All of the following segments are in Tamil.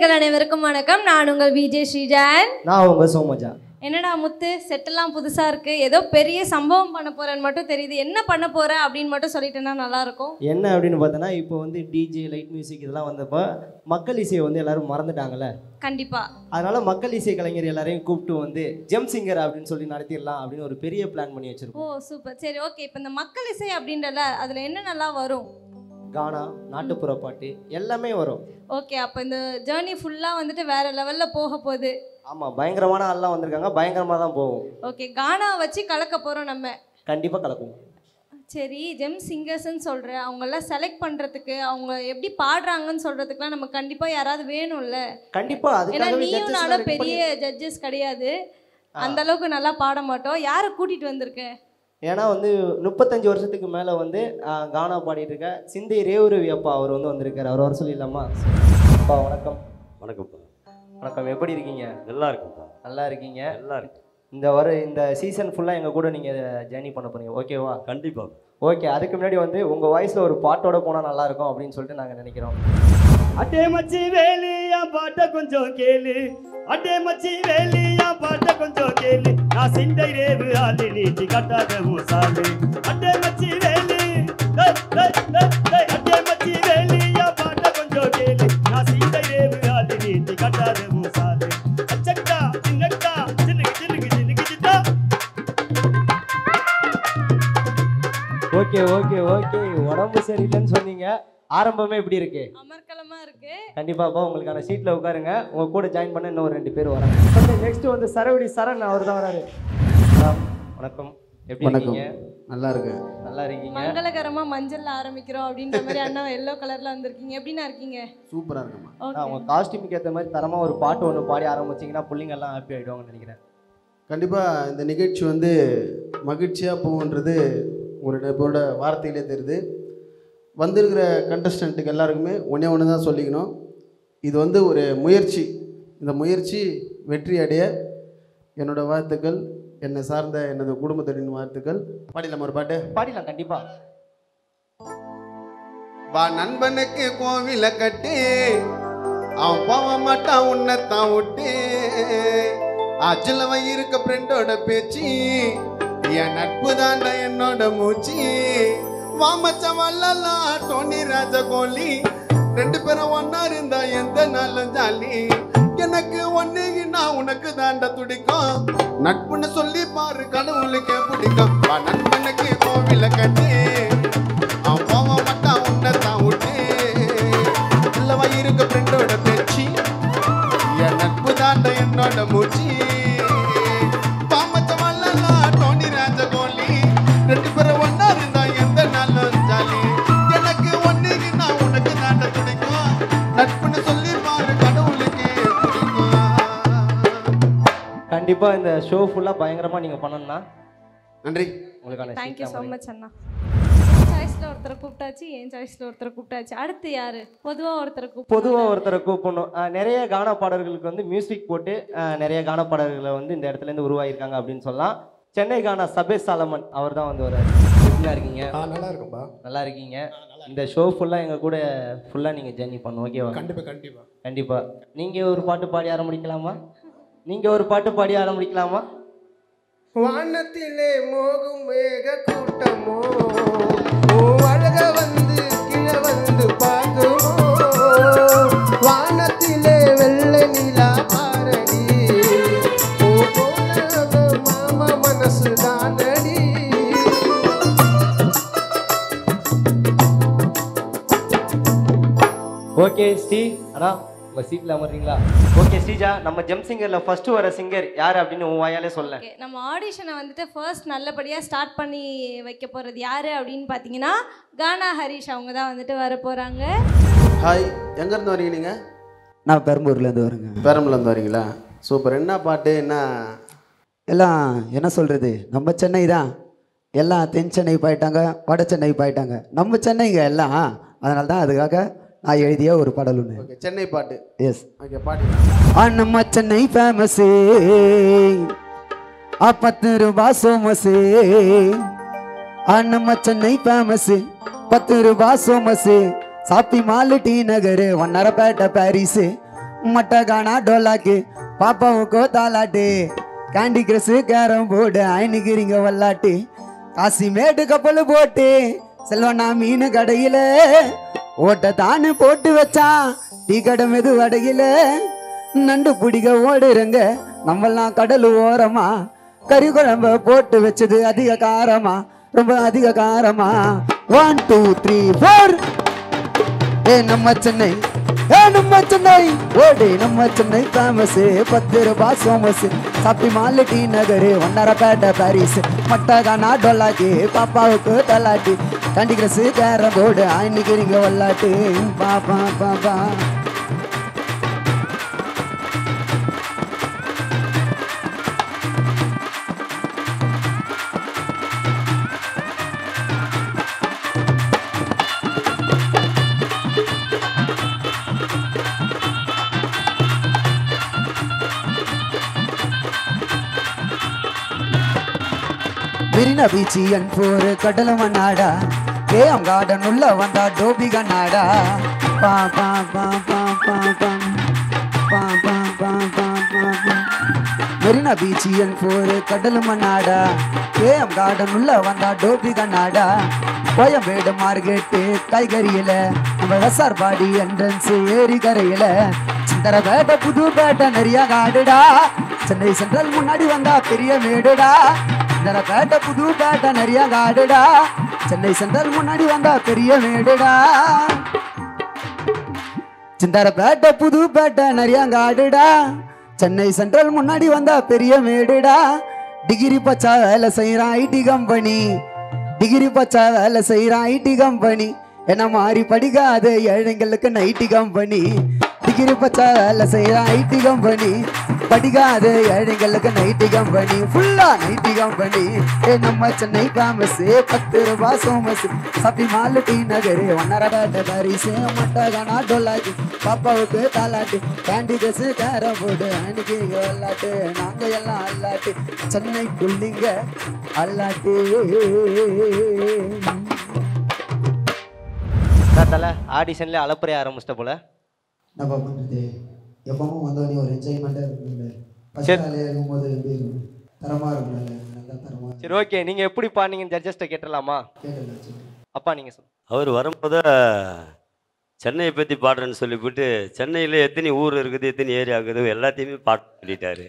நேர்கள் அனைவருக்கும் வணக்கம் நான் உங்கள் விஜய் ஸ்ரீஜான் நான் உங்க சோமஜா என்னடா முத்து செட்டெல்லாம் புதுசாக இருக்குது ஏதோ பெரிய சம்பவம் பண்ண போகிறேன்னு மட்டும் தெரியுது என்ன பண்ண போகிற அப்படின்னு மட்டும் சொல்லிட்டேன்னா நல்லாயிருக்கும் என்ன அப்படின்னு பார்த்தோன்னா இப்போ வந்து டிஜே லைட் மியூசிக் இதெல்லாம் வந்தப்போ மக்கள் இசையை வந்து எல்லாரும் மறந்துட்டாங்கல்ல கண்டிப்பாக அதனால மக்கள் இசை கலைஞர் எல்லாரையும் கூப்பிட்டு வந்து ஜெம் சிங்கர் அப்படின்னு சொல்லி நடத்திடலாம் அப்படின்னு ஒரு பெரிய பிளான் பண்ணி வச்சிருக்கோம் ஓ சூப்பர் சரி ஓகே இப்போ இந்த மக்கள் இசை அப்படின்றல அதில் என்னென்னலாம் வரும் கானா நாட்டுப்புற பாட்டு எல்லாமே வரும் ஓகே அப்போ இந்த ஜேர்னி ஃபுல்லாக வந்துட்டு வேற லெவலில் போக போகுது ஆமாம் பயங்கரமான ஆள்லாம் வந்திருக்காங்க பயங்கரமாக தான் போகும் ஓகே கானா வச்சு கலக்க போகிறோம் நம்ம கண்டிப்பாக கலக்கும் சரி ஜெம் சிங்கர்ஸ்ன்னு சொல்கிற அவங்கெல்லாம் செலக்ட் பண்ணுறதுக்கு அவங்க எப்படி பாடுறாங்கன்னு சொல்கிறதுக்குலாம் நம்ம கண்டிப்பாக யாராவது வேணும்ல கண்டிப்பாக ஏன்னா அதுக்காகவே நீயும் judges நானும் எல்லாம் பெரிய ஜட்ஜஸ் கிடையாது அந்த அளவுக்கு நல்லா பாட மாட்டோம் யாரை கூட்டிட்டு வந்திருக்க ஏன்னா வந்து முப்பத்தஞ்சு வருஷத்துக்கு மேலே வந்து ஆஹ், கானா பாடிட்டு இருக்க சிந்தை ரேவுரவி அப்பா அவர் வந்து வந்திருக்காரு அவர் வர சொல்லிடலாமா அப்பா வணக்கம் வணக்கம்ப்பா வணக்கம் எப்படி இருக்கீங்க நல்லா இருக்கும்ப்பா நல்லா இருக்கீங்க நல்லா இருக்கு இந்த வர இந்த சீசன் ஃபுல்லாக எங்கள் கூட நீங்கள் ஜேர்னி பண்ண போறீங்க ஓகேவா கண்டிப்பா ஓகே அதுக்கு முன்னாடி வந்து உங்கள் வாய்ஸில் ஒரு பாட்டோட போனால் நல்லா இருக்கும் அப்படின்னு சொல்லிட்டு நாங்கள் நினைக்கிறோம் அட்டே மச்சி வேலி என் பாட்ட கொஞ்சம் கேளு அட்டே மச்சி வேலி என் பாட்ட கொஞ்சம் கேளு நான் சிந்தை ரேவு ஆளு நீட்டி கட்டாத ஊசாலு அட்டே மச்சி வேலி டேய், டேய், டேய், டேய், அட்டே மச்சி வேலி என் பாட்ட கொஞ்சம் கேளு நான் சிந்தை ரேவு ஆளு நீட்டி கட்டாத ஊசாலு அச்சக்கா சின்னக்கா சின்னுக்கு சின்னுக்கு சின்னுக்கு சித்தா ஓகே ஓகே ஓகே உடம்பு சரியில்லைன்னு சொன்னீங்க ஆரம்பமே எப்படி இருக்கு அமர்க்கலமா இருக்கு கண்டிப்பாப்பா உங்களுக்கான சீட்டில் உட்காருங்க உங்கள் கூட ஜாயின் பண்ண இன்னும் ஒரு ரெண்டு பேர் வராங்க நெக்ஸ்ட் வந்து சரவடி சரண் அவர் தான் வராரு ஆ, வணக்கம் எப்படி வணக்கம். இருக்கீங்க நல்லா இருக்கு நல்லா இருக்கீங்க மங்களகரமா மஞ்சள்ல ஆரம்பிக்கிறோம் அப்படின்ற மாதிரி அண்ணா எல்லோ கலர்ல வந்திருக்கீங்க எப்படின்னா இருக்கீங்க சூப்பரா இருக்குமா ஆ, ஓகே உங்க காஸ்டியூமுக்கு ஏற்ற மாதிரி தரமாக ஒரு பாட்டு ஒன்று பாடி ஆரம்பிச்சிங்கன்னா பிள்ளைங்க எல்லாம் ஹாப்பி ஆகிடுவாங்கன்னு நினைக்கிறேன் கண்டிப்பா இந்த நிகழ்ச்சி வந்து மகிழ்ச்சியா போகுன்றது ஒரு நபரோட வார்த்தையிலே தெரியுது வந்திருக்கிற கண்டஸ்டண்ட்டுக்கு எல்லாருக்குமே ஒன்றே ஒன்று தான் சொல்லிக்கணும் இது வந்து ஒரு முயற்சி இந்த முயற்சி வெற்றி அடைய என்னோட வாழ்த்துக்கள் என்னை சார்ந்த எனது குடும்பத்தின் வாழ்த்துக்கள் பாடிடலாம் ஒரு பாட்டு பாடிடலாம் கண்டிப்பா வா நண்பனுக்கு கோவில கட்டி அவன் போக மாட்டான் உன்னைத்தான் விட்டு அச்சில் இருக்க ஃப்ரெண்டோட பேச்சு என் நட்பு தாண்டா என்னோட மூச்சு வாமச்ச வல்லலாம் டோனி ராஜ கோலி ரெண்டு பேரும் ஒன்னா இருந்தா எந்த நாளும் ஜாலி எனக்கு ஒன்னுகினா உனக்கு தாண்ட துடிக்கும் நட்புன்னு சொல்லி பாரு கடவுளுக்கே பிடிக்கும் வா நண்பனுக்கு கோவில கட்டி அவன் போக மாட்டான் உன்னை தான் விட்டு இல்லவா இருக்க ஃப்ரெண்டோட பேச்சு என் நட்பு தாண்ட என்னோட மூச்சு பாமச்ச வல்லலாம் டோனி ராஜகோலி ரெண்டு பேரும் ஒன்னா இருந்தா எந்த நாளும் ஜாலி எனக்கு ஒன்னுக்கு நான் உனக்கு தாண்ட துடிக்கும் நட்புன்னு சொல்லி பாரு கடவுளுக்கு பிடிக்கும் கண்டிப்பா இந்த ஷோ ஃபுல்லாக பயங்கரமா நீங்க பண்ணணும்னா நன்றி உங்களுக்கான thank you seat so number. Much அண்ணா சாய்ஸ்ல ஒருத்தரை கூப்பிட்டாச்சு என் சாய்ஸ்ல ஒருத்தரை கூப்பிட்டாச்சு அடுத்து யாரு பொதுவா ஒருத்தரை கூப்பிட்டு பொதுவாக ஒருத்தரை கூப்பிடணும் ஆஹ் நிறைய கான பாடல்களுக்கு வந்து மியூசிக் போட்டு ஆஹ் நிறைய கான பாடல்களை வந்து இந்த இடத்துல இருந்து உருவாகியிருக்காங்க அப்படின்னு சொல்லலாம் சென்னை கானா சபேஷ் சாலமன் அவர் தான் வந்து வராரு எப்படியா இருக்கீங்க ஆ நல்லா இருக்கும்பா நல்லா இருக்கீங்க இந்த ஷோ ஃபுல்லாக எங்கள் கூட ஃபுல்லாக நீங்கள் ஜர்னி பண்ணணும் ஓகேவா கண்டிப்பா கண்டிப்பா கண்டிப்பாக நீங்கள் ஒரு பாட்டு பாடி ஆரம்பிக்கலாமா நீங்கள் ஒரு பாட்டு பாடி ஆரம்பிக்கலாமா வானத்திலே மோகும் மேக கூட்டமோ உன் அழக வந்து கீழே வந்து பார்க்குமோ வானத்திலே வெள்ளை நிலா பாரடி உன் போல மாமா மனசு தானடி ஓகே ஸ்ரீ அண்ணா உங்கள் சீட்டில் அமர்றீங்களா ஓகே ஸ்ரீஜா நம்ம ஜெம் சிங்கரில் ஃபஸ்ட்டு வர சிங்கர் யார் அப்படின்னு உன் வாயாலே சொல்ல ஓகே நம்ம ஆடிஷனை வந்துட்டு ஃபர்ஸ்ட் நல்லபடியாக ஸ்டார்ட் பண்ணி வைக்க போகிறது யார் அப்படின்னு பார்த்தீங்கன்னா கானா ஹரிஷ் அவங்க தான் வந்துட்டு வர போகிறாங்க ஹாய் எங்கேருந்து வரீங்க நீங்கள் நான் பெரம்பூர்லேருந்து வரேங்க பேரம்பலேருந்து வரீங்களா சூப்பர் என்ன பாட்டு என்ன எல்லாம் என்ன சொல்கிறது நம்ம சென்னை தான் எல்லாம் தென் சென்னை போயிட்டாங்க வட சென்னை போயிட்டாங்க நம்ம சென்னைங்க எல்லாம் அதனால தான் அதுக்காக நான் எழுதிய ஒரு பாடல் ஒன்று ஓகே சென்னை பாட்டு எஸ் ஓகே பாட்டு ஆ நம்ம சென்னை ஃபேமஸு ஆ பத்து ரூபா சோமஸு ஆ நம்ம சென்னை ஃபேமஸு பத்து ரூபா சோமஸு சாப்பி மாலு டி நகரு ஒன்னரப்பேட்டை பாரிஸு மட்ட காணா டோலாக்கு பாப்பாவுக்கோ தாலாட்டு கேண்டி கிரஸ் கேரம் போர்டு ஐனுக்கிறீங்க வல்லாட்டு காசி மேட்டு கப்பல் போட்டு செல்வண்ணா மீன் கடையில ஓட்ட தானு போட்டு வச்சான் டீ கடை மெது வடையில நண்டு பிடிக்க ஓடுறங்க நம்மெல்லாம் கடல் ஓரமா கறி குழம்ப போட்டு வச்சது அதிக காரமா ரொம்ப அதிக காரமா ஒன் டூ த்ரீ ஃபோர் ஏ நம்ம சென்னை ஏ நம்ம சென்னை ஓடி நம்ம சென்னை ஃபேமஸ் பத்து ரூபாய் சோமஸ் சாப்பி மாலு டி நகரு ஒன்னரப்பேட்டை பாரிஸ் மட்டகானா டொல்லாட்டி பாப்பாவுக்கு தலாட்டி கண்டி கிரஸ் கேரம் போர்டு ஆயினிக்கிறீங்க வல்லாட்டு பாப்பா பாப்பா மெரினா பீச் என் போர் கடல மண்ணாடா கேஎம் கார்டன் உள்ள வந்தா டோபி கண்ணாடா பா பா பா பா பா பா பா பா பா பா பா பா மெரினா பீச் என் போர் கடல் மண்ணாடா கேஎம் கார்டன் உள்ள வந்தா டோபி கண்ணாடா கோயம்பேடு மார்க்கெட்டு காய்கறியில நம்ம வெசார் பாடி என்ட்ரன்ஸ் ஏரி கரையில சிந்தரபேட்டை புதுப்பேட்டை நிறைய காடுடா சென்னை சென்ட்ரல் முன்னாடி வந்தா பெரிய மேடுடா சிந்தரபேட்டை புதுப்பேட்டை நிறைய காடுடா சென்னை சென்ட்ரல் முன்னாடி வந்தா பெரிய மேடுடா சிந்தாரப்பேட்டை புதுப்பேட்டை நிறைய காடுடா சென்னை சென்ட்ரல் முன்னாடி வந்தா பெரிய மேடுடா டிகிரி பச்சா வேலை செய்யறான் ஐடி கம்பெனி டிகிரி பச்சா வேலை செய்யறான் ஐடி கம்பெனி என்ன மாதிரி படிக்காத ஏழைங்களுக்கு நைட்டி கம்பெனி டிகிரி பச்சா வேலை செய்யறான் ஐடி கம்பெனி படிக்காத ஏழைங்களுக்கு நைட்டி கம்பெனி ஃபுல்லா நைட்டி கம்பெனி ஏ நம்ம சென்னை ஃபேமஸ் பத்து ரூபாய் சோமஸ் சப்பி மாலு டி நகரு ஒன்னரை பேட்டை பாரிஸ் மட்டகானா டொல்லாட்டி பாப்பாவுக்கு தாலாட்டு கேண்டி ட்ரெஸ் கேரம் போர்டு அன்னைக்கு விளாட்டு நாங்க எல்லாம் அல்லாட்டு சென்னை புள்ளிங்க அல்லாட்டு தலை ஆடிஷன்ல அலப்பறைய ஆரம்பிச்சிட்ட போல நம்ம பண்ணுறது எப்பவும் வந்தோடனே ஒரு என்ஜாய்மெண்ட்டாக இருக்கும்ல ஃபஸ்ட் சரி. வேலையாக இருக்கும்போது எப்படி இருக்கும் தரமாக இருக்கும்ல நல்லா தரமாக சரி ஓகே நீங்க எப்படி பாடுனீங்கன்னு ஜட்ஜஸ்ட்ட கேட்டலாமா கேட்கலாம் அப்பா நீங்க சொல்லுங்க அவர் வரும்போது சென்னையை பற்றி பாடுறேன்னு சொல்லிவிட்டு சென்னையில் எத்தனை ஊர் இருக்குது எத்தனை ஏரியா இருக்குது எல்லாத்தையுமே பாட்டு சொல்லிட்டாரு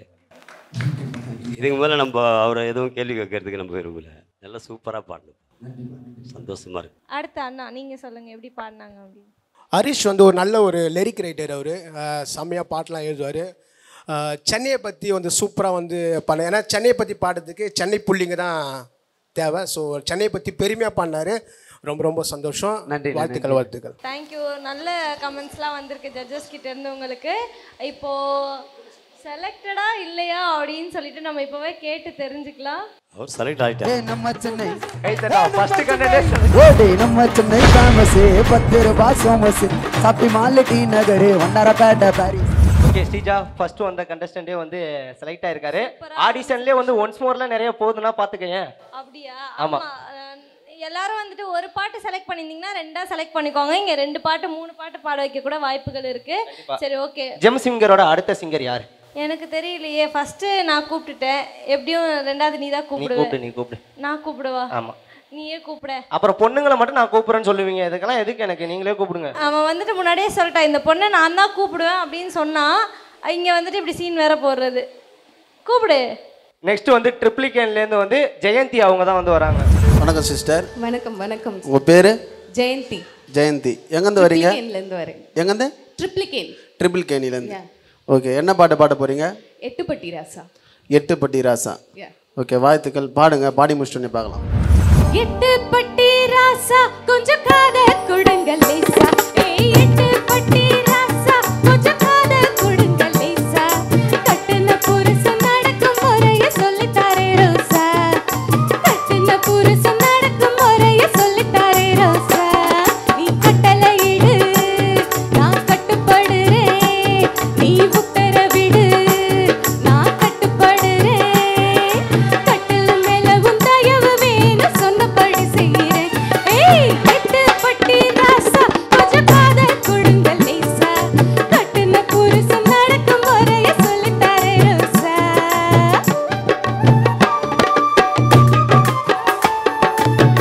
இதுக்கு மேலே நம்ம அவரை எதுவும் கேள்வி கேட்கறதுக்கு நம்ம விரும்பல நல்லா சூப்பராக பாடணும் சந்தோஷமா இருக்கு அடுத்து அண்ணா நீங்கள் சொல்லுங்கள் எப்படி பாடினாங்க அப்படின்னு ஹரிஷ் வந்து ஒரு நல்ல ஒரு லிரிக் ரைட்டர் அவர் செம்மையாக பாட்டெலாம் எழுதுவார் சென்னையை பற்றி வந்து சூப்பராக வந்து பண்ண ஏன்னா சென்னையை பற்றி பாடுறதுக்கு சென்னை புள்ளிங்க தான் தேவை ஸோ சென்னையை பற்றி பெருமையாக பாடினாரு ரொம்ப ரொம்ப சந்தோஷம் நன்றி, நன்றி. வாழ்த்துக்கள் வாழ்த்துக்கள் தேங்க்யூ நல்ல கமெண்ட்ஸ்லாம் வந்திருக்கு ஜட்ஜஸ் கிட்ட இருந்து உங்களுக்கு இப்போது செலக்டடா இல்லையா அப்படின்னு சொல்லிட்டு நம்ம இப்போவே கேட்டு தெரிஞ்சுக்கலாம் அவர் செலக்ட் ஆகிட்டார் ஏ நம்ம சென்னை கை தட்டா ஃபர்ஸ்ட் கண்டென்ட் ஓடி நம்ம சென்னை ஃபேமஸ் பத்து ரூபாய் சோமஸ் சாப்பி மாலு டி நகரு ஒன்னரை பேட்டை பாரிஸ் ஓகே ஸ்ரீஜா ஃபர்ஸ்ட் வந்த கண்டஸ்டன்டே வந்து செலக்ட் ஆயிருக்காரு ஆடிஷன்லேயே வந்து ஒன்ஸ் மோர்ல நிறைய போகுதுன்னா பாத்துக்கங்க அப்படியா ஆமா. ஆமா அஹ், எல்லாரும் வந்துட்டு ஒரு பாட்டு செலக்ட் பண்ணியிருந்தீங்கன்னா ரெண்டா செலக்ட் பண்ணிக்கோங்க இங்க ரெண்டு பாட்டு மூணு பாட்டு பாட வைக்க கூட வாய்ப்புகள் இருக்கு சரி ஓகே ஜெம் சிங்கரோட அடுத்த சிங்கர் யார் எனக்கு தெரியலையே ஃபர்ஸ்ட் நான் கூப்பிட்டுட்டேன் எப்படியும் ரெண்டாவது நீ தான் நீ கூப்பிடுவ கூப்பிடு நீ கூப்பிடு நான் கூப்பிடுவா ஆமா நீயே கூப்பிட அப்புறம் பொண்ணுங்களை மட்டும் நான் கூப்பிடுறேன்னு சொல்லுவீங்க இதுக்கெல்லாம் எதுக்கு எனக்கு நீங்களே கூப்பிடுங்க அவன் வந்துட்டு முன்னாடியே சொல்லிட்டான் இந்த பொண்ணை நான் தான் கூப்பிடுவேன் அப்படின்னு சொன்னா இங்க வந்துட்டு இப்படி சீன் வேற போடுறது கூப்பிடு நெக்ஸ்ட் வந்து ட்ரிப்ளிகேன்லேருந்து வந்து ஜெயந்தி அவங்க தான் வந்து வராங்க வணக்கம் சிஸ்டர் வணக்கம் வணக்கம் உங்கள் பேர் ஜெயந்தி ஜெயந்தி எங்கேருந்து வரீங்க ட்ரிப்ளிகேன்லேருந்து வரேன் எங்கேருந்து ட்ரிப்ளிகேன் ட்ரிபிள் கேணிலேருந்து ஓகே என்ன பாட்டு பாட போகிறீங்க எட்டுப்பட்டி ராசா எட்டுப்பட்டி ராசா Yeah. ஓகே வாழ்த்துக்கள் பாடுங்க பாடி முடிச்சிட்டு பார்க்கலாம் எட்டுப்பட்டி ராசா கொஞ்சம் காத கொடுங்க லேசா ஏய் எட்டுப்பட்டி ராசா கொஞ்சம் காத கொடுங்க லேசா கட்டுன புருஷன் நடக்கும் முறைய சொல்லித்தாரே ரோசா கட்டுன புருஷன் நடக்கும் முறைய சொல்லித்தாரே ரோசா நீ கட்டளை இடு நான் கட்டுப்படுறேன் நீ உத்தரவிடு நான் கட்டுப்படுறேன் கட்டில் மேலவும் தயவு வேணும் சொன்னபடி செய்கிறேன் ஏய் எட்டு பட்டி ராசா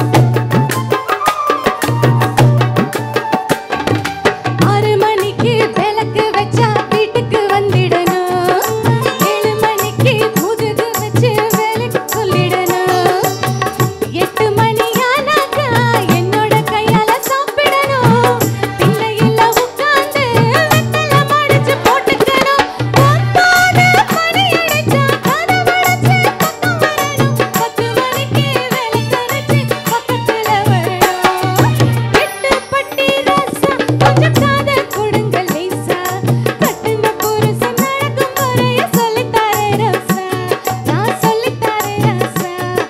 ஆறு மணிக்கு விளக்கு வச்சா வீட்டுக்கு வந்திடணும் ஏழு மணிக்கு முதுகு வச்சு வேலைக்கு சொல்லிடணும் எட்டு மணி ஆனாக்கா என்னோட கையால சாப்பிடணும் பிள்ளையில உட்கார்ந்து வெத்தலை மடிச்சு போட்டுக்கணும் ஒன்பது மணி அடிச்சா கதவடைச்சு பக்கம் வரணும் பத்து மணிக்கு விளக்கரைச்சு பக்கத்துல வரணும் எட்டு பட்டி ராசா கொஞ்சம் காதல் கொடுங்க லேசா கட்டுன புருஷன் நடக்கும் முறைய சொல்லித்தாரே ராசா நான் சொல்லித்தாரே ராசா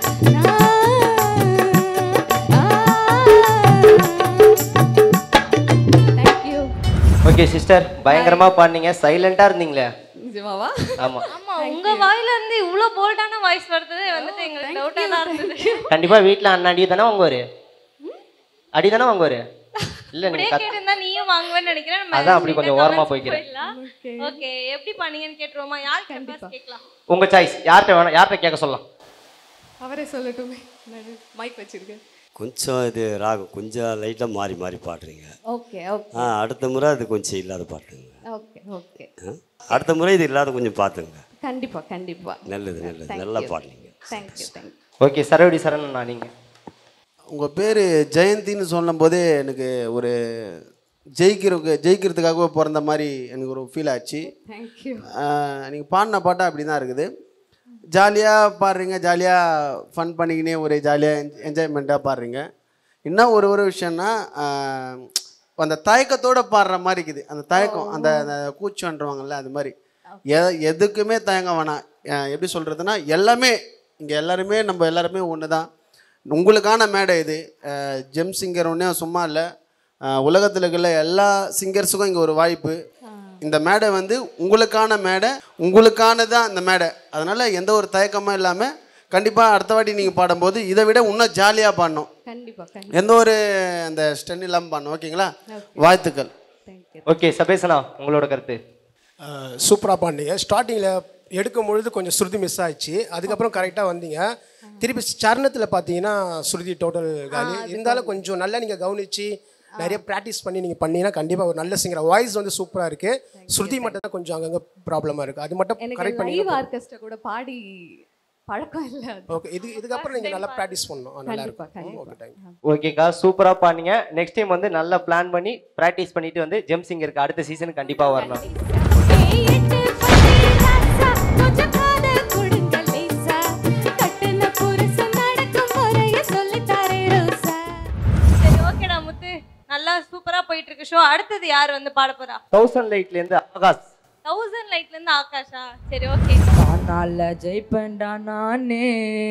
தேங்க்யூ ஓகே சிஸ்டர் பயங்கரமா பாடினீங்க சைலண்டா இருந்தீங்களே நிஜமாவா ஆமா ஆமா உங்க வாயில இருந்து இவ்ளோ போல்டான வாய்ஸ் வருது வந்துட்டு எங்களுக்கு டவுட்டா தான் இருந்தது கண்டிப்பா வீட்ல அண்ணன் அடி தானே வாங்குவாரு அடி தானே வாங்குவாரு இல்ல நீங்க அப்படியே கத்- கேட்டிருந்தா நீயும் வாங்குவேன்னு நினைக்கிறேன் நம்ம அதான் அப்படி கொஞ்சம் ஓரமா போய்க்கிறேன். ஓகே எப்படி பண்ணீங்கன்னு கேட்டுருவோமா யார் கண்டிப்பா கேட்கலாம் உங்க சாய்ஸ் யார்கிட்ட வேணா யார்கிட்ட கேட்க சொல்லலாம் அவரே சொல்லட்டுமே மைக் வச்சிருக்கேன் கொஞ்சம் இது ராகம் கொஞ்சம் லைட்டாக மாறி மாறி பாடுறீங்க ஓகே ஓகே ஆ அடுத்த முறை அது கொஞ்சம் இல்லாத பாட்டுங்க ஓகே ஓகே ஆ? அடுத்த முறை இது இல்லாத கொஞ்சம் பார்த்துங்க கண்டிப்பா கண்டிப்பா நல்லது நல்லது Thank நல்லா you. பாடுறீங்க தேங்க்யூ தேங்க்யூ ஓகே சரவடி சரண் நீங்க உங்கள் பேர் ஜெயந்தின்னு சொல்லும் போதே எனக்கு ஒரு ஜெயிக்கிற ஜெயிக்கிறதுக்காகவே பிறந்த மாதிரி எனக்கு ஒரு ஃபீல் ஆச்சு தேங்க்யூ நீங்கள் பாடின பாட்டம் அப்படி தான் இருக்குது ஜாலியாக பாடுறீங்க ஜாலியாக ஃபன் பண்ணிக்கினே ஒரு ஜாலியாக என்ஜாய்மெண்ட்டாக பாடுறீங்க இன்னும் ஒரு ஒரு விஷயம்னா ஆஹ், அந்த தயக்கத்தோட பாடுற மாதிரி இருக்குது அந்த தயக்கம் அந்த அந்த கூச்சன்றவாங்கல்ல அது மாதிரி எ எதுக்குமே தயங்க வேணாம் அஹ், எப்படி சொல்கிறதுனா எல்லாமே இங்கே எல்லாருமே நம்ம எல்லாருமே ஒன்று தான் உங்களுக்கான மேடை இது அஹ், ஜெம் சிங்கர் ஒன்றே சும்மா இல்லை உலகத்தில் இருக்கிற எல்லா சிங்கர்ஸுக்கும் இங்கே ஒரு வாய்ப்பு இந்த மேடை வந்து உங்களுக்கான மேடை உங்களுக்கான தான் இந்த மேடை அதனால் எந்த ஒரு தயக்கமும் இல்லாமல் கண்டிப்பாக அடுத்த வாட்டி நீங்கள் பாடும்போது இதை விட இன்னும் ஜாலியாக பாடணும் கண்டிப்பா கண்டிப்பா எந்த ஒரு அந்த ஸ்டென் இல்லாமல் பாடணும் ஓகேங்களா வாழ்த்துக்கள் தேங்க்யூ ஓகே சபேசனா உங்களோட கருத்து சூப்பராக பாடினீங்க ஸ்டார்டிங்கில் எடுக்கும் பொழுது கொஞ்சம் ஸ்ருதி மிஸ் ஆயிடுச்சு அதுக்கப்புறம் கரெக்டாக வந்தீங்க திருப்பி சரணத்தில் பார்த்தீங்கன்னா ஸ்ருதி டோட்டல் காலி இருந்தாலும் கொஞ்சம் நல்லா நீங்கள் கவனிச்சு நிறைய ப்ராக்டிஸ் பண்ணி நீங்கள் பண்ணீங்கன்னா கண்டிப்பாக ஒரு நல்ல சிங்கர் வாய்ஸ் வந்து சூப்பராக இருக்குது ஸ்ருதி மட்டும் தான் கொஞ்சம் அங்கங்கே ப்ராப்ளமாக இருக்குது அது மட்டும் எனக்கு கரெக்ட் லைவ் பண்ணி ஆர்கெஸ்ட்ரா கூட பாடி பழக்கம் இல்லை அது ஓகே இது இதுக்கப்புறம் நீங்கள் நல்லா ப்ராக்டிஸ் பண்ணணும் ஆ, நல்லா கண்டிப்பா, இருக்கும் கண்டிப்பா. ஓகே தேங்க்யூ ஓகேக்கா சூப்பரா பாடுனீங்க நெக்ஸ்ட் டைம் வந்து நல்லா பிளான் பண்ணி ப்ராக்டிஸ் பண்ணிட்டு வந்து ஜெம் சிங்கருக்கு அடுத்த சீசன் கண்டிப்பா வரணும் ஏய் எட்டு பட்டி ராசா கொஞ்சம் காதல் கொடுங்க லேசா கட்டுன புருஷன் நடக்கும் முறைய சொல்லித்தாரே ரோசா சரி ஓகேடா முத்து நல்லா சூப்பரா போயிட்டு இருக்கு ஷோ அடுத்தது யார் வந்து பாட போறா தௌசண்ட் லைட்ல இருந்து ஆகாஷ் தௌசண்ட் லைட்ல இருந்து ஆகாஷா சரி ஓகே நாளில் ஜெயிப்பேன்டா நானே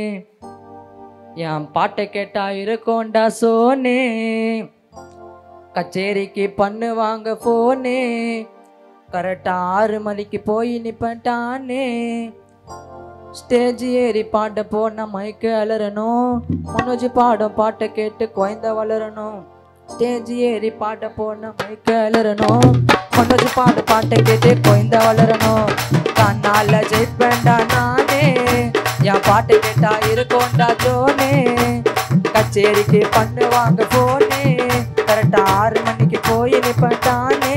என் பாட்டை கேட்டா இருக்கோண்டா சோனே கச்சேரிக்கு பண்ணுவாங்க ஃபோனே கரெக்டாக ஆறு மணிக்கு போய் நிப்பட்டானே ஸ்டேஜ் ஏறி பாட்ட போன மைக்கு அலறணும் மனோஜ் பாடும் பாட்டை கேட்டு குழந்த வளரணும் ஸ்டேஜ் ஏறி பாட்ட போன மைக்கு அலறணும் மனோஜ் பாடு பாட்டை கேட்டு குழந்த வளரணும் கண்ணால ஜெயிப்பேன்டா நானே என் பாட்டை கேட்டா இருக்கோண்டா ஜோனே கச்சேரிக்கு பண்ணுவாங்க போனே கரெக்டா ஆறு மணிக்கு போய் நிப்பட்டானே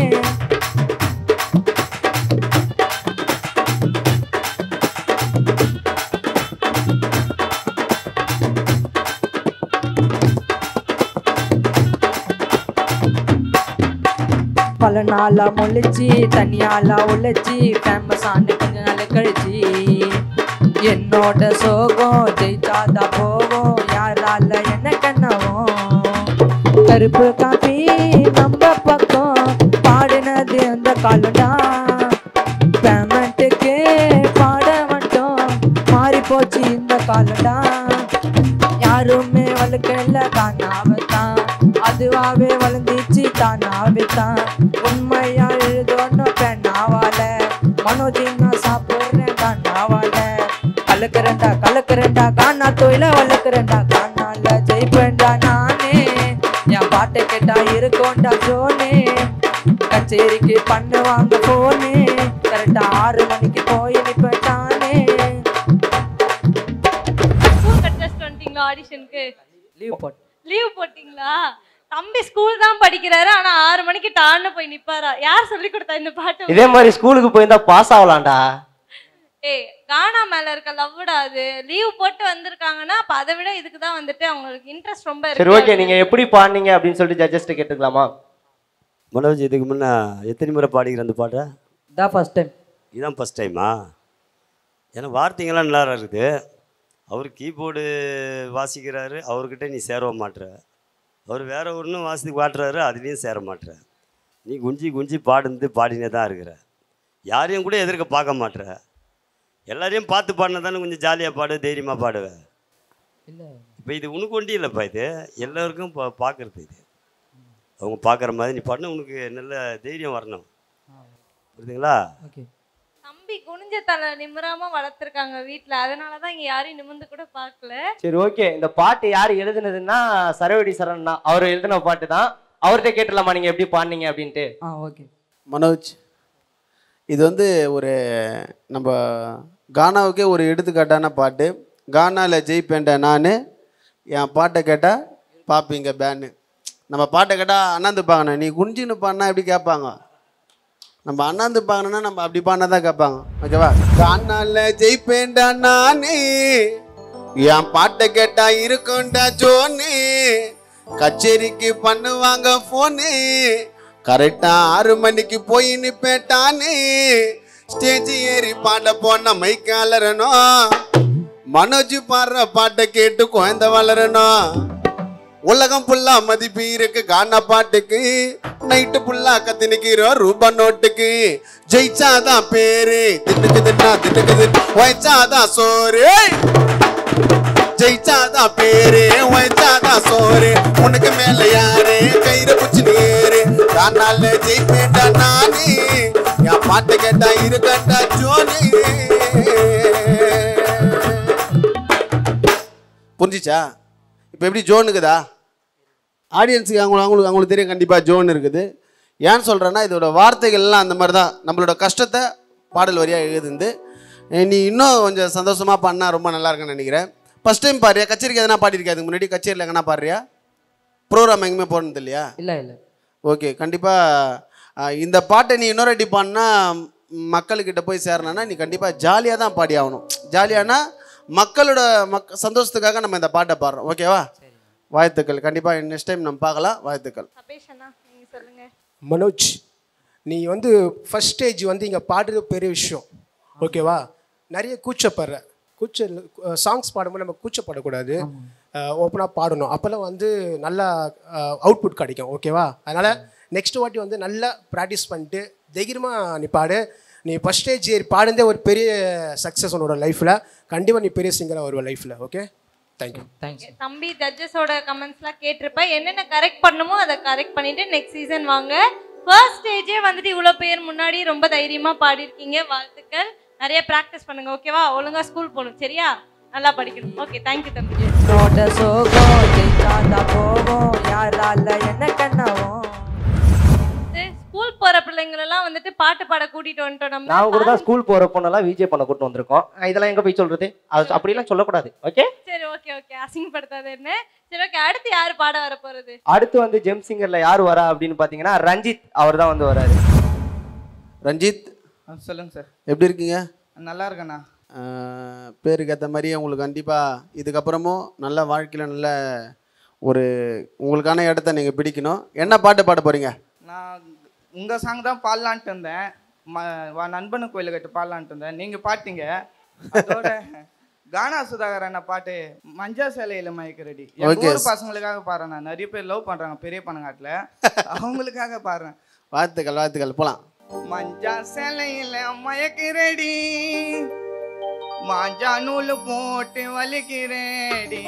பல நாளா முளைச்சி தனியாலா உழைச்சி ஃபேமஸ் ஆண்டு கொஞ்ச நாள் கழிச்சு என்னோட சோகம் ஜெயிச்சாதா போகும் யாரால என்ன கண்ணவும் கருப்பு காப்பி நம்ம பக்கம் பாடினது அந்த காலம்டா பேமெண்ட்டுக்கு பாட மட்டும் மாறி போச்சு இந்த காலம்டா யாருமே வளர்க்கல தானாவத்தான் அதுவாவே வளர்ந்துச்சு தானாவத்தான் உண்மையா எழுதணும் பெண்ணாவால மனோஜின்னா சாப்பிடுறேன் கண்ணாவால கலக்குறேன்டா கலக்குறேன்டா காணா தொழில வளர்க்குறேன்டா காணால ஜெயிப்பேன்டா நானே என் பாட்டை கேட்டா இருக்கோண்டா ஜோனே கச்சேரிக்கு பண்ணுவாங்க போனே கரெக்டா ஆறு மணிக்கு போய் நிப்பட்டானே ஸ்கூல் கட்டஸ்ட் வந்துட்டீங்களா ஆடிஷனுக்கு லீவ் போட் லீவ் போட்டிங்களா தம்பி ஸ்கூல் தான் படிக்கிறாரு ஆனா ஆறு மணிக்கு டான்னு போய் நிப்பாரா யார் சொல்லி கொடுத்தா இந்த பாட்டு இதே மாதிரி ஸ்கூலுக்கு போயிருந்தா பாஸ் ஆகலாம்டா ஏய் கானா மேல இருக்க லவ்டா அது லீவ் போட்டு வந்திருக்காங்கன்னா அப்ப அதை விட இதுக்கு தான் வந்துட்டு அவங்களுக்கு இன்ட்ரெஸ்ட் ரொம்ப சரி இருக்கு ஓகே நீங்க எப்படி பாடுனீங்க அப்படின்னு சொல்லிட்டு ஜட்ஜஸ்ட்டு கேட்டுக்கலாமா மனோஜ் இதுக்கு முன்ன எத்தனை முறை பாடிக்கிற அந்த பாட்டை இதான் ஃபர்ஸ்ட் டைம் இதான் ஃபஸ்ட் டைமா ஏன்னா வார்த்தைங்கள்லாம் நல்லா இருக்குது அவர் கீபோர்டு வாசிக்கிறாரு அவர்கிட்ட நீ சேரவ மாட்ற அவர் வேற ஒன்றும் வாசி காட்டுறாரு அதுலேயும் சேர மாட்ற நீ குஞ்சி குஞ்சி பாடுந்து பாடினே தான் இருக்கிற யாரையும் கூட எதிர்க்க பார்க்க மாட்ற எல்லாரையும் பார்த்து பாடினா தானே கொஞ்சம் ஜாலியாக பாடு தைரியமாக பாடுவ இல்லை இப்போ இது உனக்கு ஒண்டி இல்லைப்பா இது எல்லாருக்கும் பா பார்க்குறது இது அவங்க பார்க்குற மாதிரி நீ பாடினா உனக்கு நல்ல தைரியம் வரணும் புரியுதுங்களா ஓகே தம்பி குனிஞ்ச தலை நிமிராம வளர்த்துருக்காங்க வீட்ல அதனாலதான் இங்க யாரையும் நிமிர்ந்து கூட பார்க்கல சரி ஓகே இந்த பாட்டு யார் எழுதுனதுன்னா சரவடி சரண் தான் அவர் எழுதின பாட்டு தான் அவர்கிட்ட கேட்டுலாமா நீங்க எப்படி பாடுனீங்க அப்படின்ட்டு ஆ ஓகே மனோஜ் இது வந்து ஒரு நம்ம கானாவுக்கே ஒரு எடுத்துக்காட்டான பாட்டு கானாவில் ஜெயிப்பேன்டா நான் என் பாட்டை கேட்டால் பார்ப்பீங்க பேனு நம்ம பாட்டை கேட்டால் அண்ணாந்து பார்க்கணும் நீ குஞ்சின்னு பாடினா எப்படி கேட்பாங்க நம்ம அண்ணாந்து பார்க்கணுன்னா நம்ம அப்படி பாடினா தான் கேட்பாங்க ஓகேவா கானால ஜெயிப்பேன்டா நானே என் பாட்டை கேட்டா இருக்கும்டா ஜோனு கச்சேரிக்கு பண்ணுவாங்க ஃபோனு கரெக்டா ஆறு மணிக்கு போய் நிப்பேட்டானே ஸ்டேஜ் ஏறி பாட போன மைக்காலரணும் மனோஜ் பாடுற பாட்டை கேட்டு குழந்தை வளரணும் உலகம் புல்லா மதிப்பு இருக்கு கானா பாட்டுக்கு நைட்டு புல்லா கத்தி நிக்கிறோம் ரூபா நோட்டுக்கு ஜெயிச்சாதான் பேரு திட்டுக்கு தின்னா திட்டுக்கு திட்டு வயச்சாதான் சோறு ஜெயிச்சாதான் பேரு வயச்சாதான் சோறு உனக்கு மேல யாரு கயிறு புச்சு நேரு கானால ஜெயிப்பேன்டா நானே என் பாட்டு கேட்டா இருக்கட்டா ஜோனி புரிஞ்சிச்சா இப்போ எப்படி ஜோன் இருக்குதா ஆடியன்ஸுக்கு அவங்க அவங்களுக்கு அவங்களுக்கு தெரியும் கண்டிப்பாக ஜோன் இருக்குது ஏன்னு சொல்கிறேன்னா இதோட வார்த்தைகள்லாம் அந்த மாதிரி தான் நம்மளோட கஷ்டத்தை பாடல் வரியாக எழுதுந்து அஹ் நீ இன்னும் கொஞ்சம் சந்தோஷமாக பண்ணால் ரொம்ப நல்லா இருக்குன்னு நினைக்கிறேன் ஃபஸ்ட் டைம் பாடுறியா கச்சேரிக்கு எதனா பாடிருக்கியா அதுக்கு முன்னாடி கச்சேரியில் எங்கன்னா பாடுறியா ப்ரோக்ராம் எங்கேயுமே போனது இல்லையா இல்லை இல்லை ஓகே கண்டிப்பாக இந்த பாட்டை நீ இன்னொரு அடி பாடினா மக்கள்கிட்ட போய் சேரணும்னா நீ கண்டிப்பாக ஜாலியாக தான் பாடி ஆகணும் ஜாலியானா மக்களோட மக் சந்தோஷத்துக்காக நம்ம இந்த பாட்டை பாடுறோம் ஓகேவா வாழ்த்துக்கள் கண்டிப்பாக நெக்ஸ்ட் டைம் நம்ம பார்க்கலாம் வாழ்த்துக்கள் சபேஷ் அண்ணா நீங்க சொல்லுங்க மனோஜ் நீ வந்து ஃபர்ஸ்ட் ஸ்டேஜ் வந்து இங்கே பாடுறது பெரிய விஷயம் ஓகேவா நிறைய கூச்சப்படுற கூச்ச சாங்ஸ் பாடும்போது நம்ம கூச்சப்படக்கூடாது ஓப்பனாக பாடணும் அப்போல்லாம் வந்து நல்லா அவுட்புட் கிடைக்கும் ஓகேவா அதனால் நெக்ஸ்ட் வாட்டி வந்து நல்லா ப்ராக்டிஸ் பண்ணிட்டு தைரியமாக நீ பாடு நீ ஃபஸ்ட் ஸ்டேஜ் ஏறி பாடுந்தே ஒரு பெரிய சக்ஸஸ் உன்னோட லைஃப்பில் கண்டிப்பாக நீ பெரிய சிங்கராக வருவ லைஃப்பில் ஓகே தேங்க்யூ தேங்க்ஸ் தம்பி ஜட்ஜஸோட கமெண்ட்ஸ்லாம் கேட்டிருப்ப என்னென்ன கரெக்ட் பண்ணுமோ அதை கரெக்ட் பண்ணிட்டு நெக்ஸ்ட் சீசன் வாங்க ஃபர்ஸ்ட் ஸ்டேஜே வந்துட்டு இவ்வளோ பேர் முன்னாடி ரொம்ப தைரியமா பாடியிருக்கீங்க வாழ்த்துக்கள் நிறைய ப்ராக்டிஸ் பண்ணுங்க ஓகேவா ஒழுங்கா ஸ்கூல் போகணும் சரியா நல்லா படிக்கணும் ஓகே தேங்க்யூ தம்பி நோட சோகம் ஜெயிச்சாந்தா போவோம் யாரால என்ன கண்ணாவும் ஸ்கூல் போற பிள்ளைங்களெல்லாம் வந்துட்டு பாட்டு பாட கூட்டிட்டு வந்துட்டோம் நம்ம நான் கூட தான் ஸ்கூல் போற பொண்ணெல்லாம் விஜய் பண்ண கூட்டு வந்திருக்கோம் அஹ் இதெல்லாம் எங்க போய் சொல்றது அது அப்படிலாம் சொல்லக்கூடாது ஓகே சரி ஓகே ஓகே அசிங்கப்படுத்தாத என்ன சரி ஓகே அடுத்து யாரு பாட வர போறது அடுத்து வந்து ஜெம் சிங்கர்ல யார் வரா அப்படின்னு பாத்தீங்கன்னா ரஞ்சித் அவர் தான் வந்து வராரு ரஞ்சித் சொல்லுங்க சார் எப்படி இருக்கீங்க நல்லா இருக்கேண்ணா ஆஹ் பேருக்கு ஏற்ற மாதிரியே உங்களுக்கு கண்டிப்பாக இதுக்கப்புறமும் நல்ல வாழ்க்கையில் நல்ல ஒரு உங்களுக்கான இடத்த நீங்கள் பிடிக்கணும் என்ன பாட்டு பாட போகிறீங்க நான் உங்கள் சாங் தான் பாடலான்ட்டு இருந்தேன் ம வா நண்பனு கோயிலை கட்டு பாடலான்ட்டு இருந்தேன் நீங்கள் பாட்டீங்க அதோட கானா சுதாகர் அண்ணா பாட்டு மஞ்சா சேலையில மயக்கிறடி என் Okay. ஊர் பசங்களுக்காக பாடுறேன் நான் நிறைய பேர் லவ் பண்ணுறாங்க பெரிய பணங்காட்டில் அவங்களுக்காக பாடுறேன் வாழ்த்துக்கள் வாழ்த்துக்கள் போகலாம் மஞ்சா சேலையில மயக்கிறடி மாஞ்சா நூல் போட்டு வலிக்கிறேடி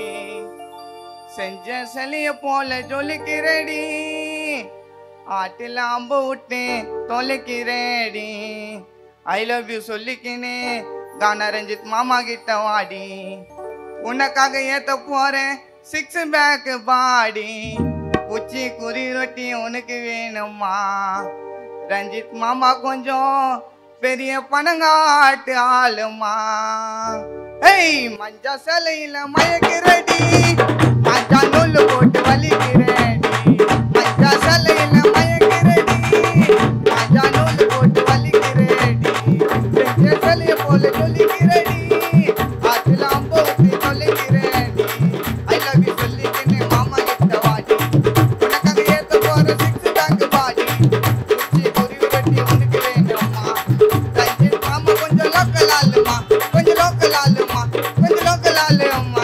செஞ்ச சிலைய போல ஜொலிக்கிறேடி ஆட்டில் அம்பு விட்டு தொலைக்கிறேடி ஐ லவ் யூ சொல்லிக்கினே கானா ரஞ்சித் மாமா கிட்ட வாடி உனக்காக ஏத்த போறேன் சிக்ஸ் பேக் பாடி உச்சி குறி ரொட்டி உனக்கு வேணுமா ரஞ்சித் மாமா கொஞ்சம் பெரிய பணங்காட்டு ஆளுமா ஏய் மஞ்சா சிலையில மயக்கிறடி மஞ்சா மஞ்சா நூலு போட்டு வலிக்கிறேன் மஞ்சா சலையில மயக்கிறேன் மஞ்சா நூலு போட்டு வலிக்கிறேன் செஞ்ச சலைய போல சொல்லிக்கிறேன் ஆத்துல அம்ப ஊத்தி சொல்லிக்கிறேன் ஐ லவ் யூ சொல்லிக்கின்னு மாமா கிட்ட வாடி உனக்காக ஏத்த போற சிக்ஸ் பேங்க் பாடி குச்சி குருவி கட்டி உனக்கு வேண்டுமா ரஞ்சித் மாமா கொஞ்சம் லோக்கல் ஆளுமா கொஞ்சம் லோக்கல் ஆளுமா கொஞ்சம் லோக்கல் ஆளுமா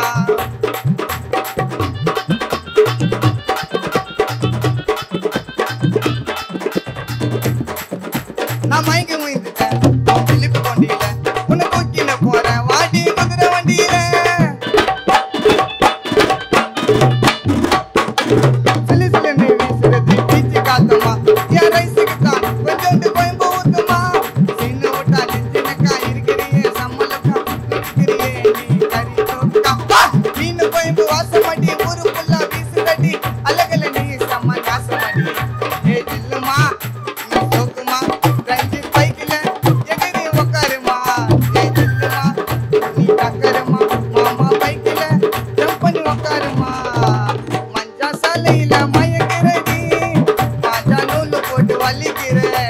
நான் மயங்கி முயந்துட்டேன் பிலிப்பு கொண்டியில உன்னை தூக்கின போறேன் வாடி குதிரை வண்டியில சிலு சிலுன்னு வீசுறது பீச்சு காத்தமா என் ரைஸுக்கு தான் கொஞ்சோண்டு கோயம்பு ஊத்துமா சின்ன விட்டா சின்னக்கா இருக்கிறியே சம்மலக்கா இருக்கிறியே நீ கறி தோக்கா மீன் கோயம்பு வாசமாடி ஊரு ஃபுல்லா வீசுதடி அழகல நீ செம்ம நாசமாடி ஏ ஜில்லுமா நீ சோக்குமா ரஞ்சித் பைக்கில் எகிரி உக்காருமா ஏ ஜில்லுமா நீ டக்கருமா மாமா பைக்கில் ஜம்ப் பண்ணி உக்காருமா மஞ்சா சாலையில மயக்கிறடி மஞ்சா நூலு போட்டு வலிக்கிறடி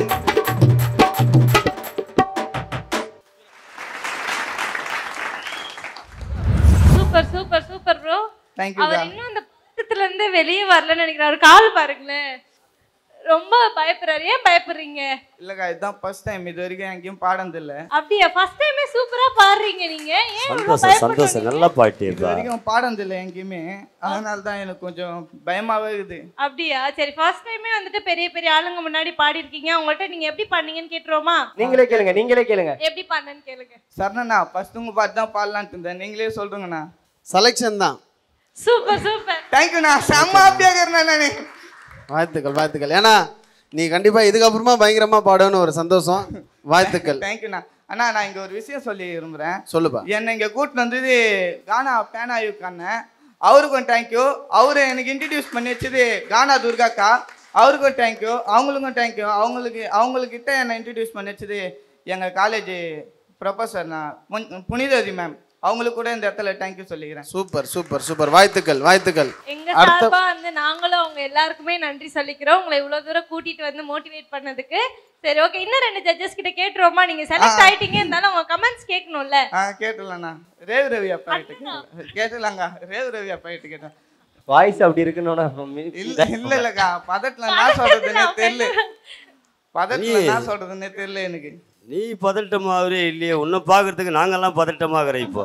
super super super bro Thank you, அவர் ma'am. இன்னும் அந்த பக்கத்துல இருந்து வெளியே வரலன்னு நினைக்கிறேன் அவர் கால் பாருங்களேன் ரொம்ப பயப்படுறாரு ஏன் பயப்படுறீங்க இல்லக்கா இதுதான் ஃபர்ஸ்ட் டைம் இது வரைக்கும் எங்கேயும் பாடினதில்ல அப்படியா ஃபர்ஸ்ட் டைமே சூப்பரா பாடுறீங்க நீங்க ஏன் இவ்வளவு சந்தோஷம் சந்தோஷம் நல்லா இது பாட்டியப்பா வரைக்கும் பாடினதில்ல எங்கேயுமே அதனால தான் எனக்கு கொஞ்சம் பயமாவே இருக்குது அப்படியா சரி ஃபர்ஸ்ட் டைமே வந்துட்டு பெரிய பெரிய ஆளுங்க முன்னாடி பாடி இருக்கீங்க அவங்கள்ட்ட நீங்க எப்படி பண்ணீங்கன்னு கேட்டுருவோமா நீங்களே கேளுங்க நீங்களே கேளுங்க எப்படி பண்ணேன்னு கேளுங்க சரணண்ணா ஃபர்ஸ்ட் உங்க பாட்டு தான் பாடலான்ட்டு இருந்தேன் நீங்களே சொல்றீங்கண்ணா செலெக்ஷன் தான் சூப்பர் சூப்பர் தேங்க்யூண்ணா செம்ம ஹாப்பியாக இருக்கிறேன் நான் வாழ்த்துக்கள் வாழ்த்துக்கள் ஏன்னா நீ கண்டிப்பா இதுக்கப்புறமா பயங்கரமா பாடுன்னு ஒரு சந்தோஷம் வாழ்த்துக்கள் தேங்க்யூண்ணா அண்ணா நான் இங்க ஒரு விஷயம் சொல்லி விரும்புறேன் சொல்லுப்பா என்னை இங்க கூட்டிட்டு வந்தது கானா பேனா அண்ணன் அவருக்கும் தேங்க்யூ அவரு எனக்கு இன்ட்ரடியூஸ் பண்ணி வச்சது கானா துர்காக்கா அவருக்கும் தேங்க்யூ அவங்களுக்கும் தேங்க்யூ அவங்களுக்கு அவங்கக்கிட்ட என்னை இன்ட்ரடியூஸ் பண்ணி வச்சது எங்கள் காலேஜ் ப்ரொஃபஸர் நான் புனிதவதி மேம் அவங்களுக்கு கூட இந்த இடத்துல தேங்க்யூ சொல்லிக்கிறேன் சூப்பர் சூப்பர் சூப்பர் வாழ்த்துக்கள் வாழ்த்துக்கள் எங்க சார்பா வந்து நாங்களும் அவங்க எல்லாருக்குமே நன்றி சொல்லிக்கிறோம் உங்களை இவ்வளவு தூரம் கூட்டிட்டு வந்து மோட்டிவேட் பண்ணதுக்கு சரி ஓகே இன்னும் ரெண்டு ஜட்ஜஸ் கிட்ட கேட்டுருவோமா நீங்க செலக்ட் ஆயிட்டீங்க இருந்தாலும் உங்க கமெண்ட்ஸ் கேட்கணும்ல ஆ கேட்டுலண்ணா ரேவு ரவி அப்பா கிட்ட கேட்டுலாம். கேட்டுலாங்க ரேவு ரவி அப்பா கிட்ட கேட்டேன் வாய்ஸ் அப்படி இருக்குன்னு இல்ல இல்ல இல்லக்கா பதட்டல நான் சொல்றதுன்னே தெரியல பதட்டல நீ- நான் சொல்றதுன்னே தெரியல எனக்கு நீ பதட்டமாகவே இல்லையே உன்னை பார்க்கறதுக்கு நாங்கெல்லாம் பதட்டமாகறோம் இப்போ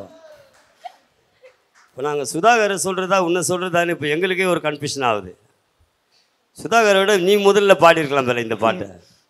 இப்போ நாங்கள் சுதாகரை சொல்கிறதா உன்னை சொல்கிறதான்னு இப்போ எங்களுக்கே ஒரு கன்ஃபியூஷன் ஆகுது சுதாகரை விட நீ முதல்ல பாடியிருக்கலாம் போல இந்த பாட்டை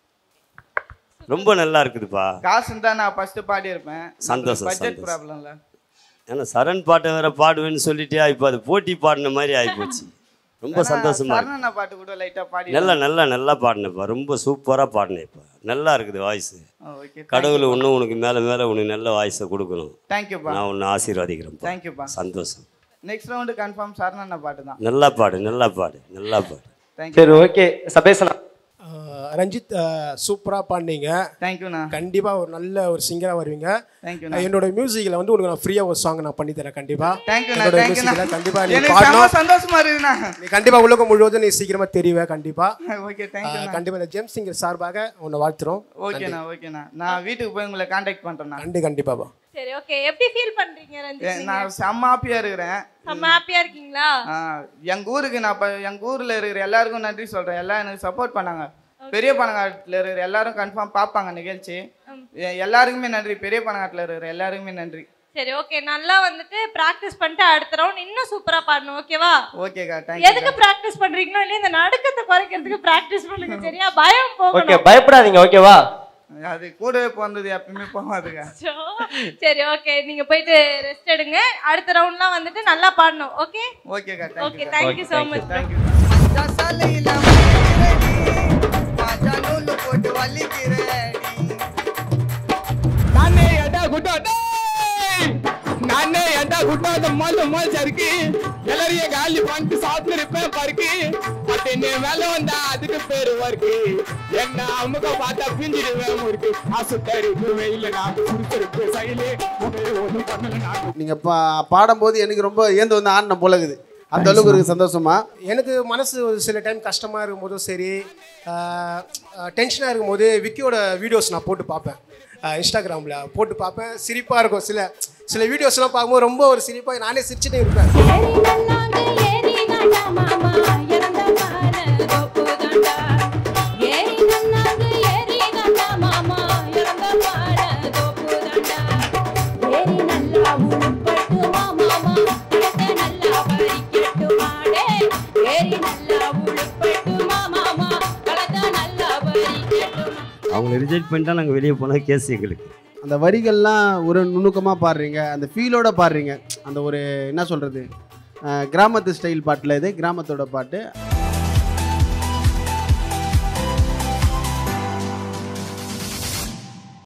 ரொம்ப நல்லா இருக்குதுப்பா காசு தான் நான் ஃபர்ஸ்ட் பாடி இருப்பேன் சந்தோஷம், பட்ஜெட் சந்தோஷம். ப்ராப்ளம்ல ஏன்னா சரண் பாட்டை வேற பாடுவேன்னு சொல்லிட்டியா இப்போ அது போட்டி பாடின மாதிரி ஆகிப்போச்சு ரொம்ப சந்தோஷமா இருக்கு சரணண்ணா பாட்டு கூட லைட்டா பாடி நல்லா நல்லா நல்லா பாடினப்பா ரொம்ப சூப்பராக பாடினேப்பா நல்லா இருக்குது வாய்ஸ் ஓகே கடவுள் இன்னும் உனக்கு மேலே மேலே உனக்கு நல்ல வாய்ஸை கொடுக்கணும் தேங்க்யூப்பா நான் உன்னை ஆசீர்வாதிக்கிறேன் தேங்க்யூப்பா சந்தோஷம் நெக்ஸ்ட் ரவுண்டு கன்ஃபார்ம் சரணண்ணா பாட்டு தான் நல்லா பாடு நல்லா பாடு நல்லா பாடு தேங்க்யூ சரி ஓகே சபேசனா ஆஹ் ரஞ்சித் சூப்பராக பாடினீங்க தேங்க்யூண்ணா கண்டிப்பாக ஒரு நல்ல ஒரு சிங்கராக வருவீங்க தேங்க்யூண்ணா என்னோட மியூசிக்கில் வந்து உங்களுக்கு நான் ஃப்ரீயாக ஒரு சாங் நான் பண்ணித்தரேன் கண்டிப்பாக தேங்க்யூண்ணா என்னோட தேங்க்யூண்ணா மியூசிக்கில் கண்டிப்பாக நீ எனக்கு செம பாடணும் சந்தோஷமா இருக்குண்ணா நீ கண்டிப்பாக உலகம் முழுவதும் நீ சீக்கிரமாக தெரிவே கண்டிப்பாக ஓகே தேங்க்யூண்ணா கண்டிப்பாக இந்த ஜேம்ஸ் சிங்கர் சார்பாக உன்னை வாழ்த்துறோம் ஓகேண்ணா ஓகேண்ணா நான் வீட்டுக்கு போய் உங்களை காண்டாக்ட் பண்றேண்ணா கண்டி கண்டிப்பாக சரி ஓகே எப்படி ஃபீல் பண்றீங்க ரஞ்சித் நீங்க? நான் செம்ம ஹாப்பியா இருக்கிறேன் செம்ம ஹாப்பியா இருக்கீங்களா ஆ, எங்க ஊருக்கு நான் இப்போ எங்க ஊர்ல இருக்கிற எல்லாருக்கும் நன்றி சொல்றேன் எல்லாம் எனக்கு சப்போர்ட் பண்ணாங்க பெரிய பனங்காட்டில் இருக்கிற எல்லாரும் கன்ஃபார்ம் பார்ப்பாங்க நிகழ்ச்சி எ- எல்லாருக்குமே நன்றி பெரிய பனங்காட்டில் இருக்கிற எல்லாருக்குமே நன்றி சரி ஓகே நல்லா வந்துட்டு பிராக்டிஸ் பண்ணிட்டு அடுத்த ரவுண்ட் இன்னும் சூப்பரா பாடணும் ஓகேவா ஓகேக்கா எதுக்கு தேங்க்யூ பிராக்டிஸ் பண்றீங்களோ இல்லையா இந்த நடுக்கத்தை குறைக்கிறதுக்கு பிராக்டிஸ் பண்ணுங்க சரியா பயம் ஓகே போகணும் பயப்படாதீங்க ஓகேவா அது கூடவே பிறந்தது எப்பயுமே போகாதுக்கா சோ, சரி ஓகே நீங்க போயிட்டு ரெஸ்ட் எடுங்க அடுத்த ரவுண்ட்லாம் வந்துட்டு நல்லா பாடணும் ஓகே ஓகேக்கா okay thank you thank you so much thank you மஞ்சா சாலையில மயக்கிறடி, மஞ்சா நூலு போட்டு வலிக்கிறடி நானே எடா குட்டா டேய் நானே எடா குட்டா அந்த மால் மால் சருக்கு எல்லாரையும் காலி பண்ணிட்டு சாப்பிட்டு இருப்பேன் பருக்கு பட் என்ன மேல வந்தா அதுக்கு பேரு வருக்கு என்ன அமுக பார்த்தா பிஞ்சிடுவேன் முறுக்கு ஆசுத்தாரு வெயில நான் சுடுத்திருக்கு சைலே ஒன்றும் பண்ணல நான் நீங்கள் பா பாடும்போது எனக்கு ரொம்ப ஏந்து வந்து ஆடின போல இருக்குது அந்த அளவுக்கு இருக்கு சந்தோஷமா எனக்கு மனசு ஒரு சில டைம் கஷ்டமாக இருக்கும் போதும் சரி டென்ஷனாக இருக்கும் போது விக்கியோட வீடியோஸ் நான் போட்டு பார்ப்பேன் இன்ஸ்டாகிராமில் போட்டு பார்ப்பேன் சிரிப்பாக இருக்கும் சில சில வீடியோஸ்லாம் பார்க்கும்போது ரொம்ப ஒரு சிரிப்பாக நானே சிரிச்சுட்டே இருப்பேன் அவங்க ரிஜெக்ட் பண்ணிட்டா நாங்கள் வெளியே போனால் கேஸ் எங்களுக்கு அந்த வரிகள்லாம் ஒரு நுணுக்கமாக பாடுறீங்க அந்த ஃபீலோட பாடுறீங்க அந்த ஒரு என்ன சொல்கிறது கிராமத்து ஸ்டைல் பாட்டில் இது கிராமத்தோட பாட்டு